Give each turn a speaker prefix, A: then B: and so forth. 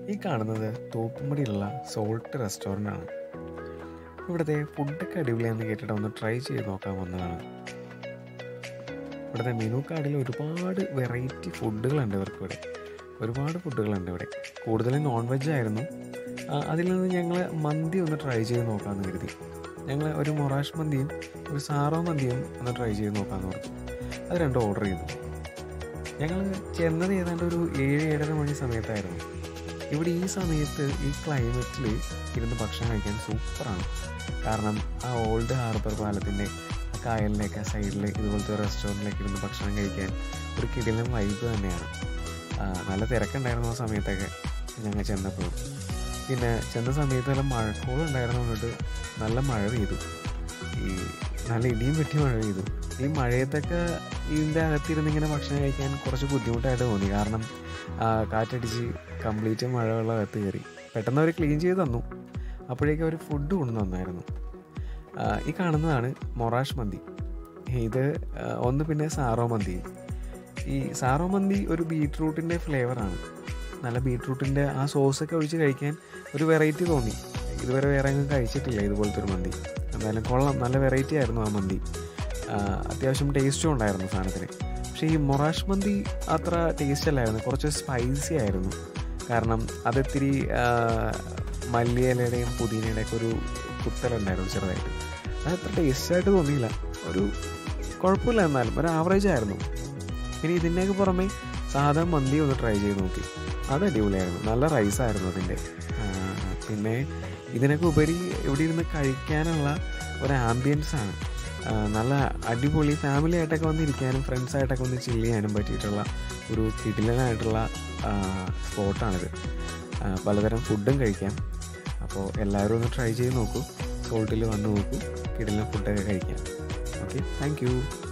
A: ഈ കാണുന്നത് തോപ്പുംപടിയിലുള്ള salt restaurant ആണ് ഇവിടുത്തെ ഫുഡൊക്കെ അടിപൊളിയാണെന്ന് കേട്ടിട്ട് ഒന്ന് ട്രൈ ചെയ്ത് നോക്കാൻ വന്നതാണ് ഇവിടുത്തെ മെനു കാർഡിൽ ഒരുപാട് വെറൈറ്റി ഫുഡുകളുണ്ട് ഇവർക്ക് ഇവിടെ ഒരുപാട് ഫുഡുകളുണ്ട് ഇവിടെ കൂടുതലും നോൺ വെജ് ആയിരുന്നു ആ, അതിൽ നിന്ന് ഞങ്ങൾ മന്തി ഒന്ന് ട്രൈ ചെയ്ത് നോക്കാമെന്ന് കരുതി ഞങ്ങൾ ഒരു മൊറാഷ് മന്തിയും ഒരു സാറോ മന്തിയും ഒന്ന് ട്രൈ ചെയ്ത് നോക്കാമെന്ന് ഓർത്തു അത് രണ്ടും ഓർഡർ ചെയ്തു ഞങ്ങൾ ചെന്നത് ഏതാണ്ട് ഒരു ഏഴ് ഏഴര മണി സമയത്തായിരുന്നു ഇവിടെ ഈ സമയത്ത് ഈ ക്ലൈമറ്റിൽ ഇരുന്ന് ഭക്ഷണം കഴിക്കാൻ സൂപ്പറാണ് കാരണം ആ ഓൾഡ് ഹാർബർ പാലത്തിൻ്റെ ആ കായലിലേക്ക് ആ സൈഡിൽ ഇതുപോലത്തെ റെസ്റ്റോറൻറ്റിലേക്ക് ഇരുന്ന് ഭക്ഷണം കഴിക്കാൻ ഒരു കിടിലൻ വൈബ് തന്നെയാണ് ആ, നല്ല തിരക്കുണ്ടായിരുന്നു ആ സമയത്തൊക്കെ ഞങ്ങൾ ചെന്നപ്പോൾ പിന്നെ ചെന്ന സമയത്ത് നല്ല മഴക്കോളുണ്ടായിരുന്നു എന്നിട്ട് നല്ല മഴ പെയ്തു ഈ നല്ല ഇടിയും വെട്ടി മഴ പെയ്തു ഈ മഴയത്തൊക്കെ ഇതിൻ്റെ അകത്തിരുന്ന് ഇങ്ങനെ ഭക്ഷണം കഴിക്കാൻ കുറച്ച് ബുദ്ധിമുട്ടായിട്ട് തോന്നി കാരണം ആ, കാറ്റടിച്ച് കംപ്ലീറ്റ് മഴവെള്ളം അകത്ത് കയറി പെട്ടെന്ന് അവർ ക്ലീൻ ചെയ്ത് തന്നു അപ്പോഴേക്കും അവർ ഫുഡ് കൊണ്ടു തന്നായിരുന്നു ആ, ഈ കാണുന്നതാണ് മൊറാഷ് മന്തി ഇത് ആ, ഒന്ന് പിന്നെ സാറോ മന്തി ഈ സാറോ മന്തി ഒരു ബീട്രൂട്ടിൻ്റെ ഫ്ലേവറാണ് നല്ല ബീട്രൂട്ടിൻ്റെ ആ സോസൊക്കെ ഒഴിച്ച് കഴിക്കാൻ ഒരു വെറൈറ്റി തോന്നി ഇതുവരെ വേറെ എങ്ങും കഴിച്ചിട്ടില്ല ഇതുപോലത്തെ ഒരു മന്തി എന്തായാലും കൊള്ളാം നല്ല വെറൈറ്റി ആയിരുന്നു ആ മന്തി ആ, അത്യാവശ്യം ടേസ്റ്റും ഉണ്ടായിരുന്നു സാധനത്തിന് പക്ഷേ ഈ മൊറാഷ് മന്തി അത്ര ടേസ്റ്റ് അല്ലായിരുന്നു കുറച്ച് സ്പൈസി ആയിരുന്നു കാരണം അതിത്തിരി ആ, മല്ലിയിലയുടെയും പുതിനയുടെയും ഒക്കെ ഒരു കുത്തലുണ്ടായിരുന്നു ചെറുതായിട്ട് അത് അത്ര ടേസ്റ്റായിട്ട് തോന്നിയില്ല ഒരു കുഴപ്പമില്ല എന്നാലും ഒരു ആവറേജ് ആയിരുന്നു ഇനി ഇതിൻ്റെയൊക്കെ പുറമെ സാധാ മന്തി ഒന്ന് ട്രൈ ചെയ്ത് നോക്കി അത് അടിപൊളിയായിരുന്നു നല്ല റൈസായിരുന്നു അതിൻ്റെ ആ, പിന്നെ ഇതിനൊക്കെ ഉപരി ഇവിടെ ഇരുന്ന് കഴിക്കാനുള്ള ഒരു ആംബിയൻസ് ആണ് ആ, നല്ല അടിപൊളി ഫാമിലി ആയിട്ടൊക്കെ വന്നിരിക്കാനും ഫ്രണ്ട്സായിട്ടൊക്കെ ഒന്ന് ചില്ല് ചെയ്യാനും പറ്റിയിട്ടുള്ള ഒരു കിടിലനായിട്ടുള്ള സ്പോട്ടാണിത് ആ, പലതരം ഫുഡും കഴിക്കാം അപ്പോൾ എല്ലാവരും ഒന്ന് ട്രൈ ചെയ്ത് നോക്കൂ സോൾട്ടിൽ വന്ന് നോക്കൂ കിടിലൻ ഫുഡൊക്കെ കഴിക്കാം ഓക്കെ താങ്ക് യു